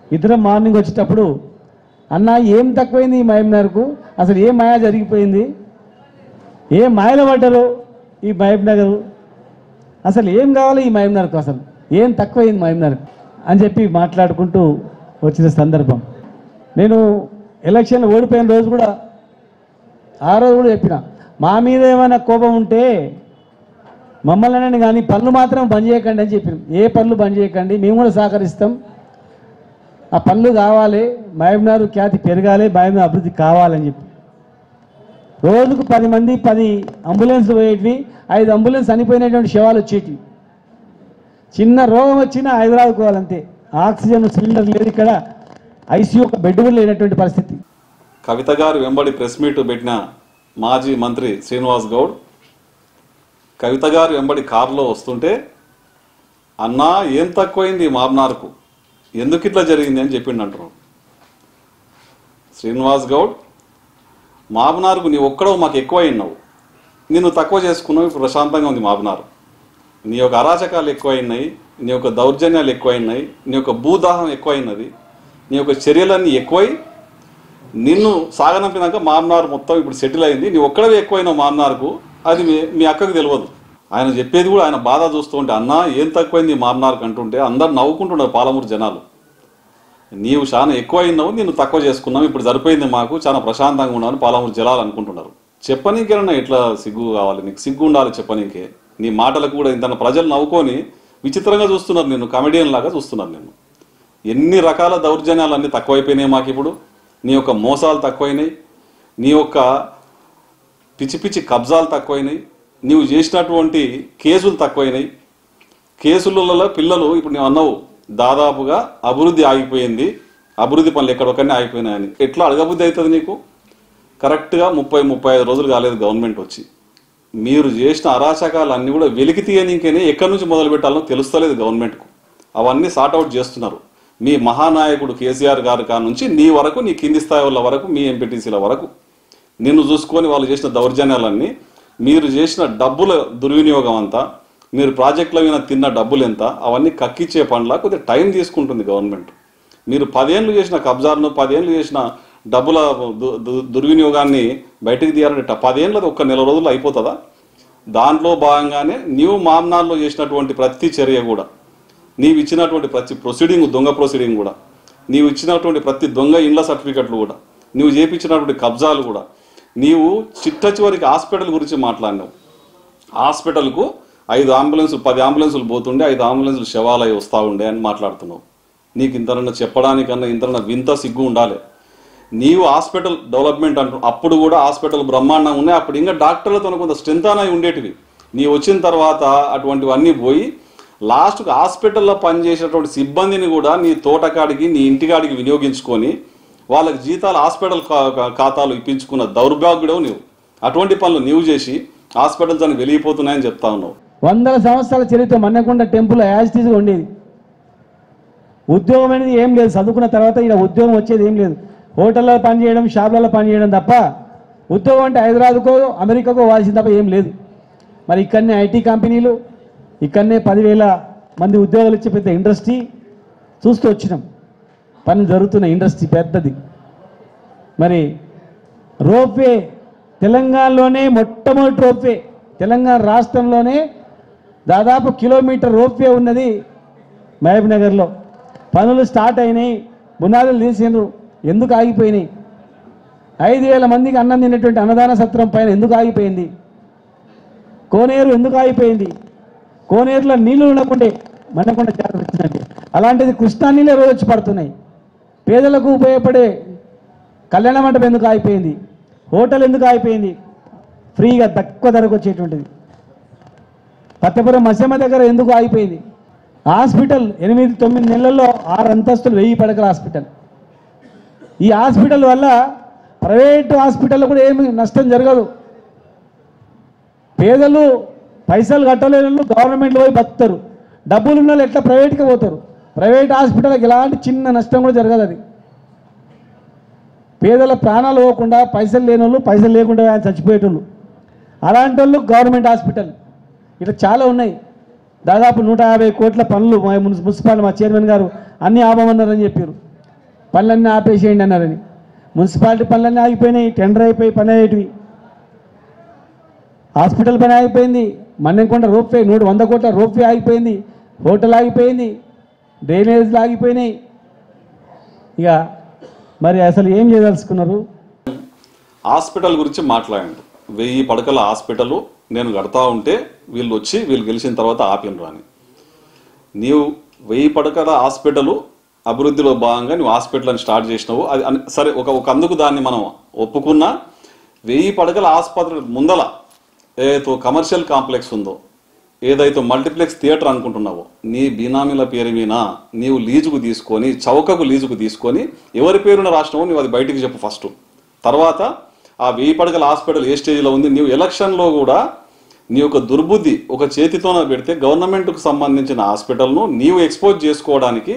ఇద్దరం మార్నింగ్ వచ్చేటప్పుడు అన్న ఏం తక్కువైంది ఈ మహబూబ్నగర్కు అసలు ఏం మాయా జరిగిపోయింది ఏం మాయలు పడ్డరు ఈ మహబూబ్నగర్ అసలు ఏం కావాలి ఈ మహబూబ్నగర్కు అసలు ఏం తక్కువైంది మహబూబ్నగర్ అని చెప్పి మాట్లాడుకుంటూ వచ్చిన సందర్భం నేను ఎలక్షన్లో ఓడిపోయిన రోజు కూడా ఆ రోజు కూడా చెప్పిన మా మీద ఏమైనా కోపం ఉంటే మమ్మల్ని అనండి కానీ పనులు మాత్రం బంద్ చేయకండి అని చెప్పినాం ఏ పనులు బంద్ చేయకండి మేము కూడా సహకరిస్తాం ఆ పనులు కావాలి మహబూబ్నగర్ ఖ్యాతి పెరగాలి మహబూబ్నగర్ అభివృద్ధి కావాలని చెప్పి రోజుకు పది మంది పది అంబులెన్స్ పోయేటివి ఐదు అంబులెన్స్ చనిపోయినటువంటి శవాలు వచ్చేటివి చిన్న రోగం వచ్చినా హైదరాబాద్ పోవాలంతే ఆక్సిజన్ సిలిండర్ లేదు ఇక్కడ ఐసీయూ ఒక బెడ్ కూడా లేనటువంటి పరిస్థితి కవిత గారు వెంబడి ప్రెస్ మీట్ పెట్టిన మాజీ మంత్రి శ్రీనివాస్ గౌడ్ కవిత గారు వెంబడి కారులో వస్తుంటే అన్నా ఏం తక్కువైంది మాబ్నార్కు ఎందుకు ఇట్లా జరిగింది అని చెప్పిండు అంటున్నాడు శ్రీనివాస్ గౌడ్ మాబనార్కు నీ ఒక్కడవు మాకు ఎక్కువ అయినావు నిన్ను తక్కువ చేసుకున్నావు ఇప్పుడు ప్రశాంతంగా ఉంది మాబనార్ నీ యొక్క అరాచకాలు ఎక్కువైనాయి నీ యొక్క దౌర్జన్యాలు ఎక్కువైనాయి నీ యొక్క భూదాహం ఎక్కువైనది నీ యొక్క చర్యలన్నీ ఎక్కువై నిన్ను సాగనంపినాక మామనార్ మొత్తం ఇప్పుడు సెటిల్ అయింది నీ ఒక్కడవే ఎక్కువైనావు మామనార్కు అది మీ మీ అక్కకు తెలియదు ఆయన చెప్పేది కూడా ఆయన బాధ చూస్తూ ఉంటే అన్న ఏం తక్కువైంది మామనార్కు అంటుంటే అందరు నవ్వుకుంటున్నారు పాలమూరు జనాలు నీవు చాలా ఎక్కువ అయినావు నిన్ను తక్కువ చేసుకున్నావు ఇప్పుడు సరిపోయింది మాకు చాలా ప్రశాంతంగా ఉన్నాను పాలమూరు జలాలు అనుకుంటున్నారు చెప్పనీకేనన్నా ఎట్లా సిగ్గు కావాలి నీకు సిగ్గు ఉండాలి చెప్పనీకే నీ మాటలకు కూడా ఇంత ప్రజలు నవ్వుకొని విచిత్రంగా చూస్తున్నారు నేను కమెడియన్ లాగా చూస్తున్నారు నేను ఎన్ని రకాల దౌర్జన్యాలు అన్నీ తక్కువైపోయినాయి మాకు ఇప్పుడు నీ యొక్క మోసాలు తక్కువైనాయి నీ యొక్క పిచ్చి పిచ్చి కబ్జాలు తక్కువైనాయి నీవు చేసినటువంటి కేసులు తక్కువైనాయి కేసులలో పిల్లలు ఇప్పుడు నువ్వు అన్నావు దాదాపుగా అభివృద్ధి ఆగిపోయింది అభివృద్ధి పనులు ఎక్కడొక్కడనే ఆగిపోయినాయని ఎట్లా అడగబుద్ధి అవుతుంది నీకు కరెక్ట్గా ముప్పై ముప్పై ఐదు రోజులు కాలేదు గవర్నమెంట్ వచ్చి మీరు చేసిన అరాచకాలు అన్నీ కూడా వెలికి తీయనీకనే ఎక్కడి నుంచి మొదలు పెట్టాలో తెలుస్తలేదు గవర్నమెంట్కు అవన్నీ సార్ట్అవుట్ చేస్తున్నారు మీ మహానాయకుడు కేసీఆర్ గారి కా నుంచి నీ వరకు నీ కింది స్థాయి వాళ్ళ వరకు మీ ఎంపీటీసీల వరకు నిన్ను చూసుకొని వాళ్ళు చేసిన దౌర్జన్యాలన్నీ మీరు చేసిన డబ్బుల దుర్వినియోగం అంతా మీరు ప్రాజెక్టుల మీద తిన్న డబ్బులు ఎంత అవన్నీ కక్కిచ్చే పనుల కొద్దిగా టైం తీసుకుంటుంది గవర్నమెంట్ మీరు పదేళ్ళు చేసిన కబ్జాలను పదేళ్ళు చేసిన డబ్బుల దు- దు- దుర్వినియోగాన్ని బయటకు తీయాలంటే ట- పదేళ్ళది ఒక్క నెల రోజులు అయిపోతుందా దాంట్లో భాగంగానే నీవు మామ్నాల్లో చేసినటువంటి ప్రతి చర్య కూడా నీవు ఇచ్చినటువంటి ప్రతి ప్రొసీడింగ్ దొంగ ప్రొసీడింగ్ కూడా నీవు ఇచ్చినటువంటి ప్రతి దొంగ ఇండ్ల సర్టిఫికెట్లు కూడా నీవు చేపించినటువంటి కబ్జాలు కూడా నీవు చిట్ట చివరికి హాస్పిటల్ గురించి మాట్లాడినావు హాస్పిటల్కు ఐదు అంబులెన్సులు పది అంబులెన్సులు పోతుండే ఐదు అంబులెన్సులు శవాలై వస్తూ ఉండే అని మాట్లాడుతున్నావు నీకు ఇంతనన్నా చెప్పడానికన్నా ఇంతనన్నా వింత సిగ్గు ఉండాలి నీవు హాస్పిటల్ డెవలప్మెంట్ అంటు అప్పుడు కూడా హాస్పిటల్ బ్రహ్మాండంగా ఉన్నాయి అప్పుడు ఇంకా డాక్టర్లతో కొంత స్ట్రెంత్ అనేవి ఉండేటివి నీ వచ్చిన తర్వాత అటువంటివన్నీ పోయి లాస్ట్కి హాస్పిటల్లో పనిచేసేటువంటి సిబ్బందిని కూడా నీ తోటకాడికి నీ ఇంటికాడికి వినియోగించుకొని వాళ్ళకి జీతాలు హాస్పిటల్ ఖా- ఖా- ఖాతాలు ఇప్పించుకున్న దౌర్భాగ్యుడవు నీవు అటువంటి పనులు నీవు చేసి హాస్పిటల్స్ అని వెలిగిపోతున్నాయని చెప్తా ఉన్నావు వందల సంవత్సరాల చరిత్ర మన్నకొండ టెంపుల్ యాజిటీస్గా ఉండేది ఉద్యోగం అనేది ఏం లేదు చదువుకున్న తర్వాత ఇలా ఉద్యోగం వచ్చేది ఏం లేదు హోటల్లో పనిచేయడం షాపులలో పనిచేయడం తప్ప ఉద్యోగం అంటే హైదరాబాద్కో అమెరికాకో వాల్సింది తప్ప ఏం లేదు మరి ఇక్కడనే ఐటీ కంపెనీలు ఇక్కడనే పదివేల మంది ఉద్యోగాలు ఇచ్చే పెద్ద ఇండస్ట్రీ చూస్తూ వచ్చినాం పని జరుగుతున్న ఇండస్ట్రీ పెద్దది మరి రోప్వే తెలంగాణలోనే మొట్టమొదటి రోప్వే తెలంగాణ రాష్ట్రంలోనే దాదాపు కిలోమీటర్ రోప్వే ఉన్నది మహబూబ్ నగర్లో పనులు స్టార్ట్ అయినాయి బునాదులు తీసిండ్రు ఎందుకు ఆగిపోయినాయి ఐదు వేల మందికి అన్నం తినేటువంటి అన్నదాన సత్రం పైన ఎందుకు ఆగిపోయింది కోనేరు ఎందుకు ఆగిపోయింది కోనేరులో నీళ్లు ఉండకుండే మనకుండా జాగ్రత్త వచ్చినట్టు అలాంటిది కృష్ణా నీళ్ళే రోజు వచ్చి పడుతున్నాయి పేదలకు ఉపయోగపడే కళ్యాణ మండపం ఎందుకు ఆగిపోయింది హోటల్ ఎందుకు ఆగిపోయింది ఫ్రీగా తక్కువ ధరకు వచ్చేటువంటిది పత్తపురం మసమ్మ దగ్గర ఎందుకు ఆగిపోయింది హాస్పిటల్ ఎనిమిది తొమ్మిది నెలల్లో ఆరు అంతస్తులు వెయ్యి పడకల హాస్పిటల్ ఈ హాస్పిటల్ వల్ల ప్రైవేట్ హాస్పిటల్లో కూడా ఏమి నష్టం జరగదు పేదలు పైసలు కట్టలేని వాళ్ళు గవర్నమెంట్లో పోయి బతుకుతారు డబ్బులు ఉన్న వాళ్ళు ఎట్లా ప్రైవేట్కి పోతారు ప్రైవేట్ హాస్పిటల్కి ఎలాంటి చిన్న నష్టం కూడా జరగదు అది పేదల ప్రాణాలు పోకుండా పైసలు లేని వాళ్ళు పైసలు లేకుండా ఆయన చచ్చిపోయేటోళ్ళు అలాంటి వాళ్ళు గవర్నమెంట్ హాస్పిటల్ ఇట్లా చాలా ఉన్నాయి దాదాపు నూట యాభై కోట్ల పనులు మా మున్సి- మున్సిపాలిటీ మా చైర్మన్ గారు అన్ని ఆపమన్నారని చెప్పారు పనులన్నీ ఆపేసేయండి అన్నారని మున్సిపాలిటీ పనులన్నీ ఆగిపోయినాయి టెండర్ అయిపోయి పని అయ్యేటివి హాస్పిటల్ పని ఆగిపోయింది మన్నెంకొండ రోప్వే నూట వంద కోట్ల రోప్వే ఆగిపోయింది హోటల్ ఆగిపోయింది డ్రైనేజ్లు ఆగిపోయినాయి ఇక మరి అసలు ఏం చేయదలుచుకున్నారు హాస్పిటల్ గురించి మాట్లాడండి వెయ్యి పడకల హాస్పిటల్ నేను కడతా ఉంటే వీళ్ళు వచ్చి వీళ్ళు గెలిచిన తర్వాత ఆపినరు అని నీవు వెయ్యి పడకల హాస్పిటల్ అభివృద్ధిలో భాగంగా నువ్వు హాస్పిటల్ అని స్టార్ట్ చేసినావు అది అన్- సరే ఒక ఒక అందుకు దాన్ని మనం ఒప్పుకున్నా వెయ్యి పడకల ఆసుపత్రి ముందల ఏదైతే కమర్షియల్ కాంప్లెక్స్ ఉందో ఏదైతే మల్టీప్లెక్స్ థియేటర్ అనుకుంటున్నావో నీ బినామీల పేరు మీద నీవు లీజుకు తీసుకొని చౌకకు లీజుకు తీసుకొని ఎవరి పేరున రాసినావో నువ్వు అది బయటికి చెప్పు ఫస్ట్ తర్వాత ఆ వెయ్యి పడకల హాస్పిటల్ ఏ స్టేజ్లో ఉంది నీవు ఎలక్షన్లో కూడా నీ యొక్క దుర్బుద్ధి ఒక చేతితోన పెడితే గవర్నమెంట్కు సంబంధించిన హాస్పిటల్ను నీవు ఎక్స్పోజ్ చేసుకోవడానికి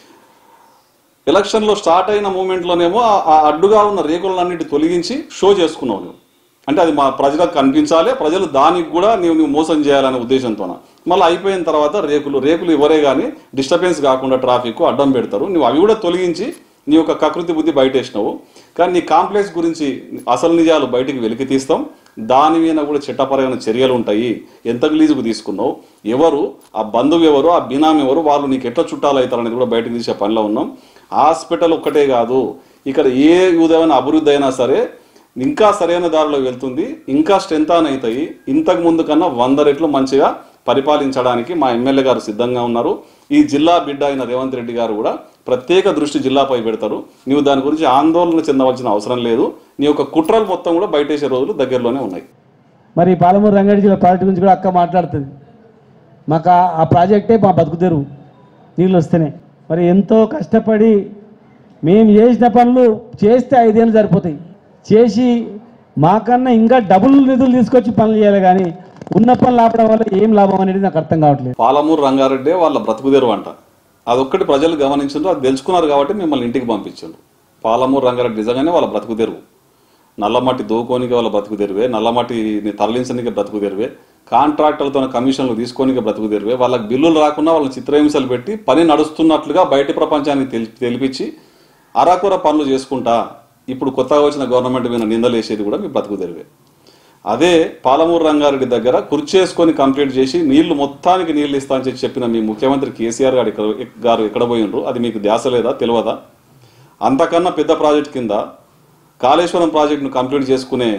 ఎలక్షన్లో స్టార్ట్ అయిన మూమెంట్లోనేమో ఆ- ఆ అడ్డుగా ఉన్న రేకులన్నిటి తొలగించి షో చేసుకున్నావు నువ్వు అంటే అది మా ప్రజలకు కనిపించాలి ప్రజలు దానికి కూడా నీవు నువ్వు మోసం చేయాలనే ఉద్దేశంతోన మళ్ళీ అయిపోయిన తర్వాత రేకులు రేకులు ఇవ్వరే కానీ డిస్టర్బెన్స్ కాకుండా ట్రాఫిక్ అడ్డం పెడతారు నువ్వు అవి కూడా తొలగించి నీ యొక్క కకృతి బుద్ధి బయటేసినావు కానీ నీ కాంప్లెక్స్ గురించి అసలు నిజాలు బయటికి వెలికి తీస్తాం దాని మీద కూడా చట్టపరమైన చర్యలు ఉంటాయి ఎంత లీజుకు తీసుకున్నావు ఎవరు ఆ బంధువు ఎవరు ఆ బినామీ ఎవరు వాళ్ళు నీకు ఎట్లా చుట్టాలు అవుతారనేది కూడా బయటకు తీసే పనిలో ఉన్నాం హాస్పిటల్ ఒక్కటే కాదు ఇక్కడ ఏ విధమైన అభివృద్ధి అయినా సరే ఇంకా సరైన దారిలో వెళ్తుంది ఇంకా స్ట్రెంత్ ఆన్ అవుతాయి ఇంతకు ముందు కన్నా వంద రెట్లు మంచిగా పరిపాలించడానికి మా ఎమ్మెల్యే గారు సిద్ధంగా ఉన్నారు ఈ జిల్లా బిడ్డ అయిన రేవంత్ రెడ్డి గారు కూడా ప్రత్యేక దృష్టి జిల్లాపై పెడతారు నీవు దాని గురించి ఆందోళన చెందవలసిన అవసరం లేదు నీ యొక్క కుట్రలు మొత్తం కూడా బయటేసే రోజులు దగ్గరలోనే ఉన్నాయి మరి పాలమూరు రంగారెడ్డి జిల్లా ప్రాజెక్ట్ గురించి కూడా అక్క మాట్లాడుతుంది మాకు ఆ- ఆ ప్రాజెక్టే మా బతుకు తెరువు నీళ్ళు వస్తేనే మరి ఎంతో కష్టపడి మేము చేసిన పనులు చేస్తే ఐదేళ్ళు సరిపోతాయి చేసి మాకన్నా ఇంకా డబుల్ నిధులు తీసుకొచ్చి పనులు చేయాలి కానీ ఉన్న పనులు ఆపడం వల్ల ఏం లాభం అనేది నాకు అర్థం కావట్లేదు పాలమూరు రంగారెడ్డి వాళ్ళ బ్రతుకుదేరు అంట అదొక్కటి ప్రజలు గమనించారు అది తెలుసుకున్నారు కాబట్టి మిమ్మల్ని ఇంటికి పంపించారు పాలమూరు రంగారెడ్డి నిజంగానే వాళ్ళ బ్రతుకుదేరువు నల్లమట్టి దోకోనికి వాళ్ళ బ్రతుకుదేరువే నల్లమట్టిని తరలించడానికి బ్రతుకుదేరువే కాంట్రాక్టర్లతో కమిషన్లు తీసుకోనికి బ్రతుకుదేరువే వాళ్ళకి బిల్లులు రాకుండా వాళ్ళని చిత్రహింసలు పెట్టి పని నడుస్తున్నట్లుగా బయటి ప్రపంచానికి తెలి తెలిపించి అరాకొర పనులు చేసుకుంటా ఇప్పుడు కొత్తగా వచ్చిన గవర్నమెంట్ మీద నిందలేసేది కూడా మీ బ్రతుకుదేరువే అదే పాలమూరు రంగారెడ్డి దగ్గర కుర్చేసుకొని కంప్లీట్ చేసి నీళ్లు మొత్తానికి నీళ్లు ఇస్తా అని చెప్పి చెప్పిన మీ ముఖ్యమంత్రి కేసీఆర్ గారు ఇక్కడ గారు ఎక్కడ పోయినరు అది మీకు ధ్యాస లేదా తెలియదా అంతకన్నా పెద్ద ప్రాజెక్ట్ కింద కాళేశ్వరం ప్రాజెక్టును కంప్లీట్ చేసుకునే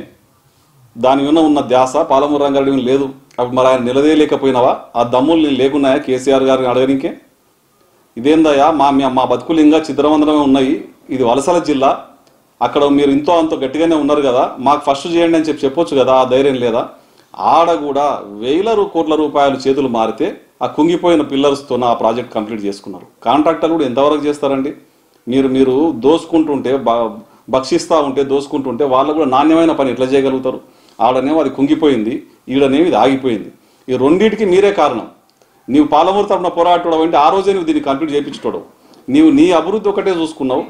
దాని మీద ఉన్న ధ్యాస పాలమూరు రంగారెడ్డి మీద లేదు అప్పుడు మరి ఆయన నిలదేయలేకపోయినావా ఆ దమ్ములు నేను లేకున్నాయా కేసీఆర్ గారిని అడగనికే ఇదేందయ్యా మా మీ- మా బతుకులు ఇంకా చిద్రవందనమే ఉన్నాయి ఇది వలసల జిల్లా అక్కడ మీరు ఇంతో అంతో గట్టిగానే ఉన్నారు కదా మాకు ఫస్ట్ చేయండి అని చెప్పి చెప్పొచ్చు కదా ఆ ధైర్యం లేదా ఆడ కూడా వేల రూ- కోట్ల రూపాయలు చేతులు మారితే ఆ కుంగిపోయిన పిల్లర్స్తో ఆ ప్రాజెక్ట్ కంప్లీట్ చేసుకున్నారు కాంట్రాక్టర్లు కూడా ఎంతవరకు చేస్తారండి మీరు మీరు దోసుకుంటుంటే బ- భక్షిస్తూ ఉంటే దోసుకుంటుంటే వాళ్ళు కూడా నాణ్యమైన పని ఎట్లా చేయగలుగుతారు ఆడనేమో అది కుంగిపోయింది ఈడనేమో ఇది ఆగిపోయింది ఈ రెండింటికి మీరే కారణం నీవు పాలమూరు తరపున పోరాటం అంటే ఆ రోజే నువ్వు దీన్ని కంప్లీట్ చేయించుకోవడం నీవు నీ అభివృద్ధి ఒకటే చూసుకున్నావు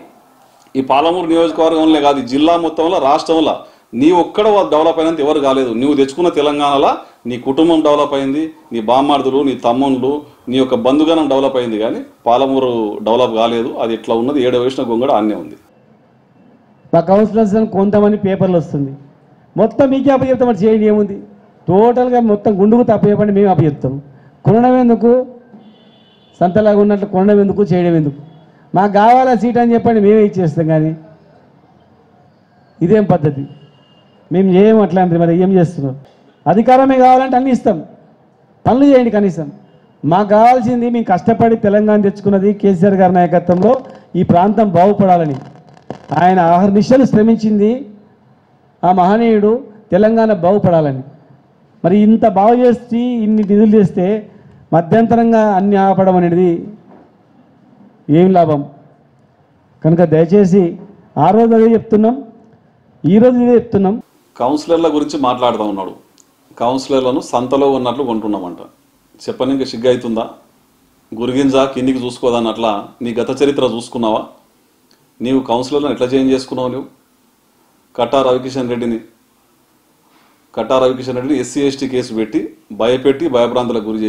ఈ పాలమూరు నియోజకవర్గంలో కాదు ఈ జిల్లా మొత్తంలో రాష్ట్రంలో నీ ఒక్కడ డెవలప్ అయినంత ఎవరు కాలేదు నువ్వు తెచ్చుకున్న తెలంగాణలో నీ కుటుంబం డెవలప్ అయింది నీ బామ్మార్దులు నీ తమ్ముళ్ళు నీ యొక్క బంధుగణం డెవలప్ అయింది కానీ పాలమూరు డెవలప్ కాలేదు అది ఇట్లా ఉన్నది ఏడో వేసిన గొంగడ అన్నే ఉంది మా కౌన్సిలర్స్ అని కొంతమంది పేపర్లు వస్తుంది మొత్తం మీకే అప్పచెప్తాం మరి చేయండి ఏముంది టోటల్గా మొత్తం గుండుకు తప్పేయపండి మేము అప్పచెప్తాం కొనడం ఎందుకు సంతలాగా ఉన్నట్లు కొనడం ఎందుకు చేయడం ఎందుకు మాకు కావాలా సీట్ అని చెప్పండి మేమే ఇచ్చేస్తాం కానీ ఇదేం పద్ధతి మేము చేయం అట్లాంటిది మరి ఏం చేస్తున్నాం అధికారమే కావాలంటే అన్ని ఇస్తాం పనులు చేయండి కనీసం మాకు కావాల్సింది మేము కష్టపడి తెలంగాణ తెచ్చుకున్నది కేసీఆర్ గారి నాయకత్వంలో ఈ ప్రాంతం బాగుపడాలని ఆయన ఆహర్నిశలు శ్రమించింది ఆ మహనీయుడు తెలంగాణ బాగుపడాలని మరి ఇంత బాగు చేసి ఇన్ని నిధులు చేస్తే మధ్యంతరంగా అన్ని ఆపడం అనేది ఏం లాభం కనుక దయచేసి ఆ రోజు అదే చెప్తున్నాం ఈ రోజు ఇదే చెప్తున్నాం కౌన్సిలర్ల గురించి మాట్లాడుతూ ఉన్నాడు కౌన్సిలర్లను సంతలో ఉన్నట్లు కొంటున్నామంట చెప్పని ఇంకా సిగ్గు అవుతుందా గురిగింజ కిందికి చూసుకోదన్నట్లా నీ గత చరిత్ర చూసుకున్నావా నీవు కౌన్సిలర్లను ఎట్లా చేంజ్ చేసుకున్నావు నువ్వు కట్టా రవికిషన్ రెడ్డిని కట్టా రవికిషన్ రెడ్డిని ఎస్సీ ఎస్టీ కేసు పెట్టి భయపెట్టి భయభ్రాంతులకు గురి చేసి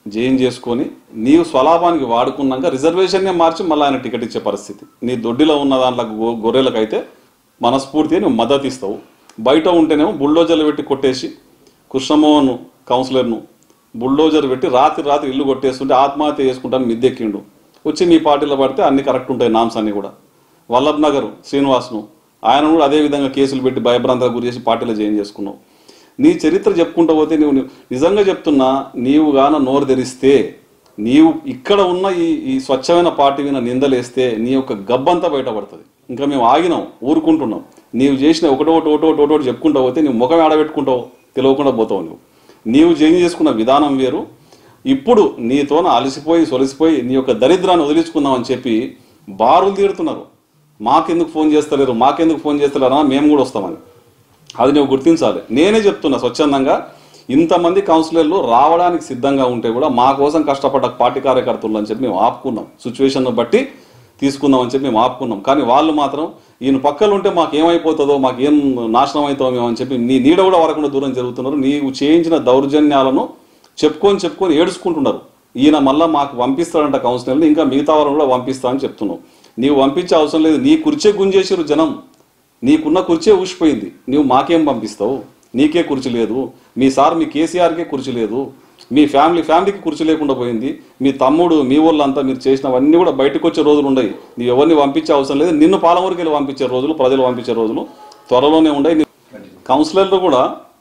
జైన్ చేసుకొని నీవు స్వలాభానికి వాడుకున్నాక రిజర్వేషన్నే మార్చి మళ్ళీ ఆయన టికెట్ ఇచ్చే పరిస్థితి నీ దొడ్డిలో ఉన్న దాంట్లో గొ- గొర్రెలకైతే మనస్ఫూర్తిగా నువ్వు మద్దతు ఇస్తావు బయట ఉంటేనేమో బుల్డోజర్లు పెట్టి కొట్టేసి కృష్ణమోహన్ కౌన్సిలర్ను బుల్డోజర్ పెట్టి రాత్రి రాత్రి ఇల్లు కొట్టేస్తుంటే ఆత్మహత్య చేసుకుంటాను మిద్దెక్కిండు వచ్చి మీ పార్టీలో పడితే అన్ని కరెక్ట్ ఉంటాయి నామ్స్ అన్ని కూడా వల్లభ్ నగర్ శ్రీనివాస్ను ఆయన కూడా అదే విధంగా కేసులు పెట్టి భయభ్రాంతకు గురి చేసి పార్టీలో జాయిన్ చేసుకున్నావు నీ చరిత్ర చెప్పుకుంటూ పోతే నువ్వు నువ్వు- నిజంగా చెప్తున్నా నీవు గాన నోరు తెరిస్తే నీవు ఇక్కడ ఉన్న ఈ ఈ స్వచ్ఛమైన పార్టీ మీద నిందలేస్తే నీ యొక్క గబ్బంతా బయటపడుతుంది ఇంకా మేము ఆగినాం ఊరుకుంటున్నాం నీవు చేసిన ఒకటో ఒకటి ఒకటో ఒకటి ఒకటి చెప్పుకుంటూ పోతే నీ ముఖం ఆడబెట్టుకుంటావు తెలియకుండా పోతావు నువ్వు నీవు జైన్ చేసుకున్న విధానం వేరు ఇప్పుడు నీతోన అలసిపోయి సొలిసిపోయి నీ యొక్క దరిద్రాన్ని వదిలించుకుందామని చెప్పి బారులు తీరుతున్నారు మాకెందుకు ఫోన్ చేస్తలేరు మాకెందుకు ఫోన్ చేస్తలేరు అన్నా మేము కూడా వస్తామని అది నువ్వు గుర్తించాలి నేనే చెప్తున్నా స్వచ్ఛందంగా ఇంతమంది కౌన్సిలర్లు రావడానికి సిద్ధంగా ఉంటే కూడా మా కోసం కష్టపడ్డ పార్టీ కార్యకర్తలు అని చెప్పి మేము ఆపుకున్నాం సిచ్యువేషన్ బట్టి తీసుకుందాం అని చెప్పి మేము ఆపుకున్నాం కానీ వాళ్ళు మాత్రం ఈయన పక్కలు ఉంటే మాకు ఏమైపోతుందో మాకు ఏం నాశనం అవుతామో మేము అని చెప్పి నీ నీడ కూడా వరకుండా దూరం జరుగుతున్నారు నీవు చేయించిన దౌర్జన్యాలను చెప్పుకొని చెప్పుకొని ఏడుచుకుంటున్నారు ఈయన మళ్ళీ మాకు పంపిస్తాడంట కౌన్సిలర్ని ఇంకా మిగతా వాళ్ళని కూడా పంపిస్తా అని చెప్తున్నావు నీవు పంపించే అవసరం లేదు నీ కుర్చే గుంజేసిరు జనం నీకున్న కుర్చే ఊసిపోయింది నువ్వు మాకేం పంపిస్తావు నీకే కుర్చీ లేదు మీ సార్ మీ కేసీఆర్కే కుర్చీ లేదు మీ ఫ్యామిలీ ఫ్యామిలీకి కుర్చీ లేకుండా పోయింది మీ తమ్ముడు మీ వాళ్ళంతా మీరు చేసినవన్నీ కూడా బయటకు వచ్చే రోజులు ఉన్నాయి నీవు ఎవరిని పంపించే అవసరం లేదు నిన్ను పాలమూరికి వెళ్ళి పంపించే రోజులు ప్రజలు పంపించే రోజులు త్వరలోనే ఉన్నాయి కౌన్సిలర్లు కూడా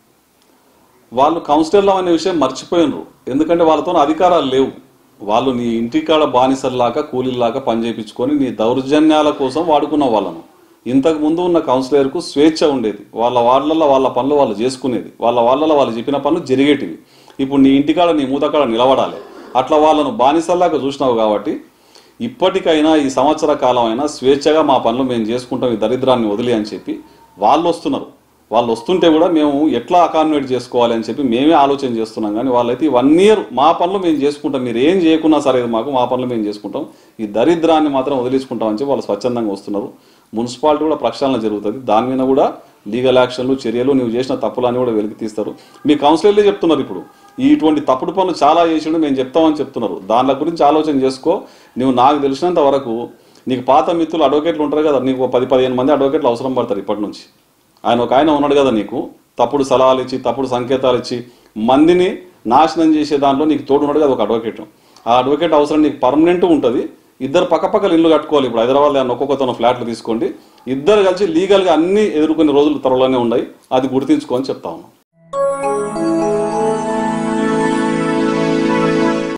వాళ్ళు కౌన్సిలర్లు అనే విషయం మర్చిపోయినరు ఎందుకంటే వాళ్ళతో అధికారాలు లేవు వాళ్ళు నీ ఇంటికాడ బానిసల్లాగా కూలీలాగా పనిచేయించుకొని నీ దౌర్జన్యాల కోసం వాడుకున్న వాళ్ళను ఇంతకు ముందు ఉన్న కౌన్సిలర్కు స్వేచ్ఛ ఉండేది వాళ్ళ వాళ్ళల్లో వాళ్ళ పనులు వాళ్ళు చేసుకునేది వాళ్ళ వాళ్ళలో వాళ్ళు చెప్పిన పనులు జరిగేటివి ఇప్పుడు నీ ఇంటికాడ నీ మూతకాడ నిలబడాలి అట్లా వాళ్ళను బానిసల్లాగా చూసినావు కాబట్టి ఇప్పటికైనా ఈ సంవత్సర కాలం అయినా స్వేచ్ఛగా మా పనులు మేము చేసుకుంటాం ఈ దరిద్రాన్ని వదిలి అని చెప్పి వాళ్ళు వస్తున్నారు వాళ్ళు వస్తుంటే కూడా మేము ఎట్లా అకామిడేట్ చేసుకోవాలి అని చెప్పి మేమే ఆలోచన చేస్తున్నాం కానీ వాళ్ళైతే వన్ ఇయర్ మా పనులు మేము చేసుకుంటాం మీరు ఏం చేయకున్నా సరే మాకు మా పనులు మేము చేసుకుంటాం ఈ దరిద్రాన్ని మాత్రం వదిలించుకుంటాం అని చెప్పి వాళ్ళు స్వచ్ఛందంగా వస్తున్నారు మున్సిపాలిటీ కూడా ప్రక్షాళన జరుగుతుంది దాని మీద కూడా లీగల్ యాక్షన్లు చర్యలు నువ్వు చేసిన తప్పులన్నీ కూడా వెలికి తీస్తారు మీ కౌన్సిలర్లే చెప్తున్నారు ఇప్పుడు ఈ ఇటువంటి తప్పుడు పనులు చాలా చేసిండు మేము చెప్తామని చెప్తున్నారు దాని గురించి ఆలోచన చేసుకో నువ్వు నాకు తెలిసినంత వరకు నీకు పాత మిత్రులు అడ్వకేట్లు ఉంటారు కదా నీకు ఒక పది పదిహేను మంది అడ్వకేట్లు అవసరం పడతారు ఇప్పటి నుంచి ఆయన ఒక ఆయన ఉన్నాడు కదా నీకు తప్పుడు సలహాలు ఇచ్చి తప్పుడు సంకేతాలు ఇచ్చి మందిని నాశనం చేసే దాంట్లో నీకు తోడు ఉన్నాడు కదా ఒక అడ్వకేట్ ఆ అడ్వకేట్ అవసరం నీకు పర్మనెంట్ ఉంటుంది ఇద్దరు పక్కపక్కల ఇల్లు కట్టుకోవాలి ఇప్పుడు హైదరాబాద్లో ఏమన్నా ఒక్కొక్కతోన ఫ్లాట్లు తీసుకోండి ఇద్దరు కలిసి లీగల్గా అన్ని ఎదుర్కొనే రోజులు త్వరలోనే ఉన్నాయి అది గుర్తించుకొని చెప్తా ఉన్నాం